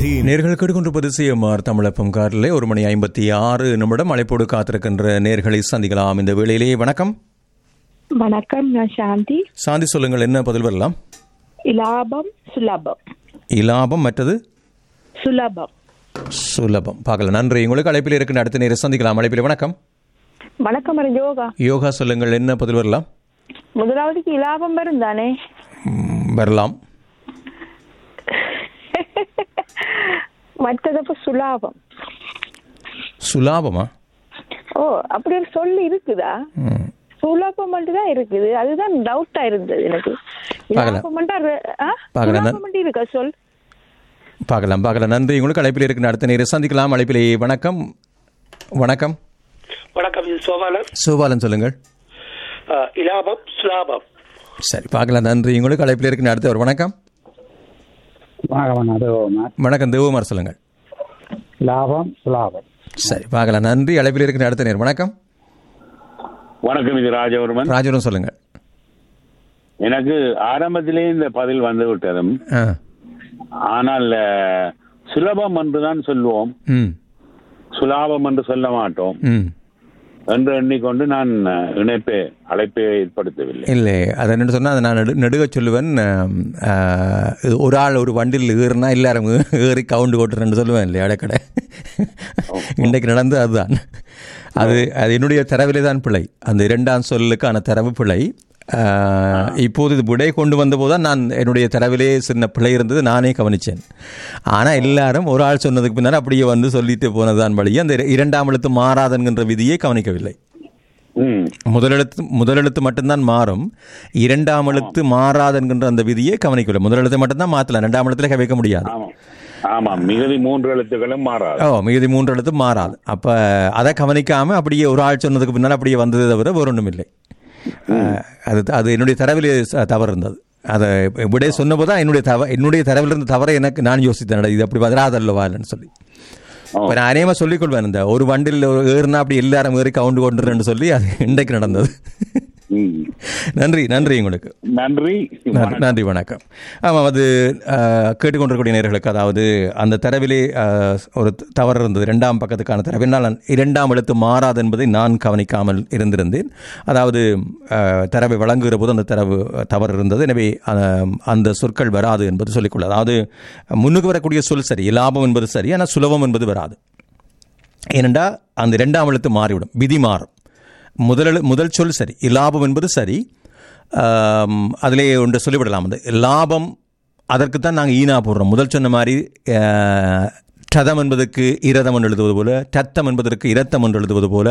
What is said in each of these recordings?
வந்தேன் நேர்கள் கேட்டுக்கொண்டிருப்பது சிஎம்ஆர் தமிழப்பம் காரிலே ஒரு மணி ஐம்பத்தி ஆறு நிமிடம் அழைப்போடு காத்திருக்கின்ற நேர்களை சந்திக்கலாம் இந்த வேளையிலேயே வணக்கம் வணக்கம் நான் சாந்தி சாந்தி சொல்லுங்கள் என்ன பதில் வரலாம் இலாபம் சுலபம் இலாபம் மற்றது சுலபம் சுலபம் பார்க்கலாம் நன்றி உங்களுக்கு அழைப்பில் இருக்கின்ற அடுத்த நேரம் சந்திக்கலாம் அழைப்பில் வணக்கம் வணக்கம் அரை யோகா யோகா சொல்லுங்கள் என்ன பதில் வரலாம் முதலாவதுக்கு இலாபம் வரும் தானே ம், வரலாம் மற்றதப்ப சுலாபம் சுலாபமா ஓ அப்படி ஒரு சொல் இருக்குதா ம். சுலபம் மட்டும் தான் இருக்குது அதுதான் டவுட்டா இருந்தது எனக்கு பார்க்கலாம். இலாபம் மட்டும் அது- ஆ? பார்க்கலாம். சுலாபம் மட்டும் இருக்கா சொல் பார்க்கலாம் பார்க்கலாம் நன்றி உங்களுக்கு அழைப்பில் இருக்கின்ற அடுத்த நேரம் சந்திக்கலாம் அழைப்பிலே வணக்கம் வணக்கம் வணக்கம் இது சோமாலன் சோபாலன் சொல்லுங்கள் அஹ், இலாபம் சுலாபம் சரி பார்க்கலாம் நன்றி உங்களுக்கு அழைப்பில் இருக்கின்ற அடுத்த ஒரு வணக்கம் வணக்கம் அது வணக்கம் தேவகுமார் சொல்லுங்கள் லாபம் சுலாபம் சரி பார்க்கலாம் நன்றி அழைப்பில் இருக்கின்ற அடுத்த நேரம் வணக்கம் வணக்கம் இது ராஜவர்மன் ராஜவரம் சொல்லுங்கள் எனக்கு ஆரம்பத்திலே இந்த பதில் வந்து விட்டதும் ஆ ஆனால் அஹ், சுலபம் என்றுதான் சொல்லுவோம் ம் சுலாபம் என்று சொல்ல மாட்டோம் ம் என்று எண்ணிக்கொண்டு நான் அஹ், இணைப்பை அழைப்பை ஏற்படுத்தவில்லை இல்லை அது என்னன்னு சொன்னால் அதை நான் நெடு நெடுக சொல்லுவேன் ஆம், ஆ, இது ஒரு ஆள் ஒரு வண்டியில் ஏறுனா எல்லாரும் ஏ- ஏறி கவுண்டு கொட்டுறேன்னு சொல்லுவேன் இல்லையா அடக்கடை இன்றைக்கு நடந்து அதுதான் அது அது என்னுடைய தரவிலே தான் பிழை அந்த இரண்டாம் சொல்லுக்கான தரவு பிழை ஆ, இப்போது இது விடை கொண்டு வந்தபோது தான் நான் என்னுடைய தரவிலே சின்ன பிழை இருந்தது நானே கவனித்தேன் ஆனால் எல்லாரும் ஒரு ஆள் சொன்னதுக்கு பின்னால் அப்படியே வந்து சொல்லிட்டு போனதுதான் வழி அந்த இரண்டாம் எழுத்து மாறாதன்கின்ற விதியை கவனிக்கவில்லை ம் முதலெழுத்து முதலெழுத்து மட்டும்தான் மாறும் இரண்டாம் எழுத்து மாறாது என்கின்ற அந்த விதியை கவனிக்கவில்லை முதலெழுத்தை மட்டும்தான் மாற்றலாம் ரெண்டாம் எழுத்துல வைக்க முடியாது ஆமாம் ஆமாம் மிகுதி மூன்று எழுத்துக்களும் மாறாது ஓ மிகுதி மூன்று எழுத்து மாறாது அப்ப அதை கவனிக்காம அப்படியே ஒரு ஆள் சொன்னதுக்கு பின்னால் அப்படியே வந்தது தவிர வேற ஒன்றும் இல்லை அஹ், அது அது என்னுடைய தரவில் ச- தவறு இருந்தது அதை விட சொன்னபோது தான் என்னுடைய தவ என்னுடைய தரவில் இருந்த தவறை எனக்கு நான் யோசித்தேன் இது அப்படி வராதல்லவா இல்லைன்னு சொல்லி இப்போ நான் அநேகமாக சொல்லிக் கொள்வேன் இந்த ஒரு வண்டியில் ஏறுனா அப்படி எல்லாரும் ஏறி கவுண்டு கொண்டுறேன்னு சொல்லி அது இன்றைக்கு நடந்தது ம். நன்றி நன்றி உங்களுக்கு நன்றி நன்றி நன்றி வணக்கம் ஆமாம் அது அஹ், கேட்டுக்கொண்டிருக்கக்கூடிய நேர்களுக்கு அதாவது அந்த தரவிலே அஹ், ஒரு தவறு இருந்தது இரண்டாம் பக்கத்துக்கான தரவு என்னால் நான் இரண்டாம் எழுத்து மாறாது என்பதை நான் கவனிக்காமல் இருந்திருந்தேன் அதாவது அஹ், தரவை வழங்குகிற போது அந்த தரவு அஹ், தவறு இருந்தது எனவே அஹ், அந்த சொற்கள் வராது என்பது சொல்லிக்கொள்ள அதாவது முன்னுக்கு வரக்கூடிய சொல் சரி லாபம் என்பது சரி ஆனால் சுலபம் என்பது வராது ஏனெண்டா அந்த இரண்டாம் எழுத்து மாறிவிடும் விதி மாறும் முதல் முதல் சொல் சரி லாபம் என்பது சரி ஆம், அதிலே ஒன்று சொல்லிவிடலாம் அந்த லாபம் அதற்குத்தான் நாங்கள் ஈனா போடுறோம் முதல் சொன்ன மாதிரி அஹ், டதம் என்பதற்கு இரதம் என்று எழுதுவது போல டத்தம் என்பதற்கு இரத்தம் என்று எழுதுவது போல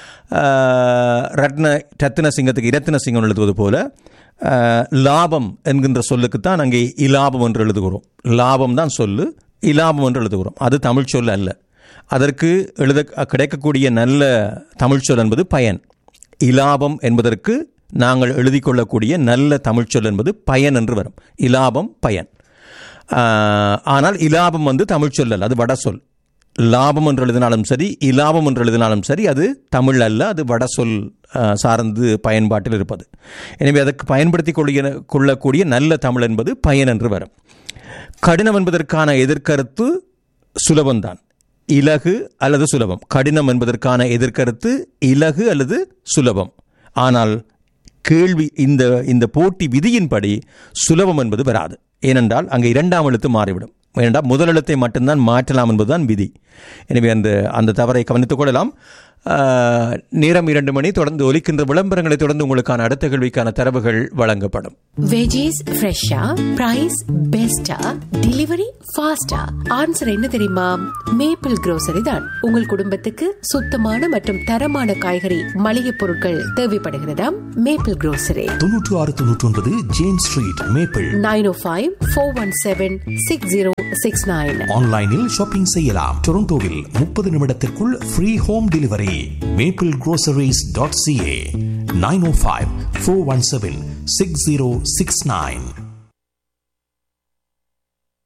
அஹ், ரத்ன ரத்தின சிங்கத்துக்கு இரத்தின சிங்கம் எழுதுவது போல அஹ், லாபம் என்கின்ற சொல்லுக்குத்தான் அங்கே இலாபம் என்று எழுதுகிறோம் லாபம் தான் சொல்லு இலாபம் என்று எழுதுகிறோம் அது தமிழ் சொல் அல்ல அதற்கு எழுத கிடைக்கக்கூடிய நல்ல தமிழ் சொல் என்பது பயன் இலாபம் என்பதற்கு நாங்கள் எழுதி கொள்ளக்கூடிய நல்ல தமிழ் சொல் என்பது பயன் என்று வரும் இலாபம் பயன் ஆஹ், ஆனால் இலாபம் வந்து தமிழ் சொல் அல்ல அது வட சொல் லாபம் என்று எழுதினாலும் சரி இலாபம் என்று எழுதினாலும் சரி அது தமிழ் அல்ல அது வட சொல் ஆஹ், சார்ந்து பயன்பாட்டில் இருப்பது எனவே அதற்கு பயன்படுத்தி கொள்கிற கொள்ளக்கூடிய நல்ல தமிழ் என்பது பயன் என்று வரும் கடினம் என்பதற்கான எதிர்கருத்து சுலபம்தான் இலகு அல்லது சுலபம் கடினம் என்பதற்கான எதிர்கருத்து இலகு அல்லது சுலபம் ஆனால் கேள்வி இந்த இந்த போட்டி விதியின்படி சுலபம் என்பது வராது ஏனென்றால் அங்கே இரண்டாம் எழுத்து மாறிவிடும் ஏனென்றால் முதல் எழுத்தை மட்டும்தான் மாற்றலாம் என்பதுதான் விதி எனவே அந்த அந்த தவறை கவனித்துக் கொள்ளலாம் ஆஹ், நேரம் இரண்டு மணி தொடர்ந்து ஒலிக்கின்ற விளம்பரங்களை தொடர்ந்து உங்களுக்கான அடுத்த கேள்விக்கான தரவுகள் வழங்கப்படும் வெஜிஸ் ஃப்ரெஷ்ஷா பிரைஸ் பெஸ்டா டெலிவரி ஃபாஸ்டா ஆன்சர் என்ன தெரியுமா மேப்பிள் grocery தான் உங்கள் குடும்பத்துக்கு சுத்தமான மற்றும் தரமான காய்கறி மளிகை பொருட்கள் தேவைப்படுகிறதா மேப்பிள் grocery தொன்னூற்று ஆறு தொன்னூற்றி ஒன்பது James street Maple nine O five four one seven six zero six nine ஆன்லைனில் ஷாப்பிங் செய்யலாம் டொரண்டோவில் முப்பது நிமிடத்திற்குள் free home delivery Maple groceries dot CA nine O five four one seven six zero six nine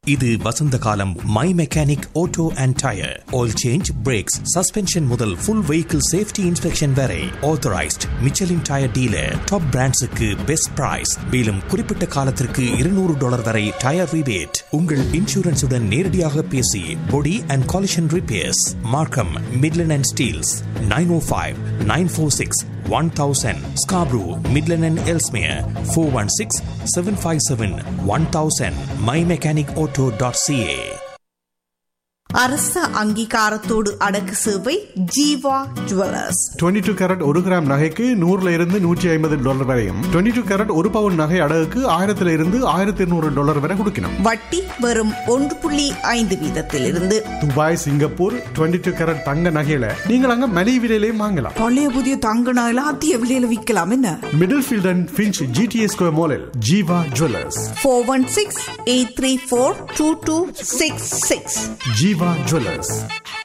இது வசந்த காலம் my mechanic auto and tyre oil change brakes suspension முதல் full vehicle safety inspection வரை authorised Michelin tyre dealer top பிராண்ட்ஸுக்கு best price மேலும் குறிப்பிட்ட காலத்திற்கு இருநூறு டாலர் வரை டயர் ரிபேட் உங்கள் இன்சூரன்ஸுடன் நேரடியாக பேசி body and collision repairs Markham Midland and Steeles nine O five nine four six one thousand Scarborough Midland and Ellesmere four one six seven five seven one thousand my mechanic auto dot CA அரச அங்கீகாரத்தோடு அடக்கு சேவை Jeeva jewellers 22 two carat ஒரு gram நகைக்கு நூறுல இருந்து நூற்றி ஐம்பது டாலர் வரையும் 22 டூ கேரட் ஒரு பவுன் நகை அடகுக்கு ஆயிரத்துல இருந்து ஆயிரத்தி இருநூறு டாலர் வரை கொடுக்கணும் வட்டி வெறும் ஒன்று புள்ளி ஐந்து வீதத்திலிருந்து துபாய் சிங்கப்பூர் 22 டூ கேரட் தங்க நகையில நீங்கள் அங்க மலிவு விலையிலையும் வாங்கலாம் பழைய புதிய தங்க நகையில அதிக விலையில விற்கலாம் என்ன Middlefield and Finch G T S square மாலில் Jeeva jewellers four one six eight three four two two six six Jeeva jewellers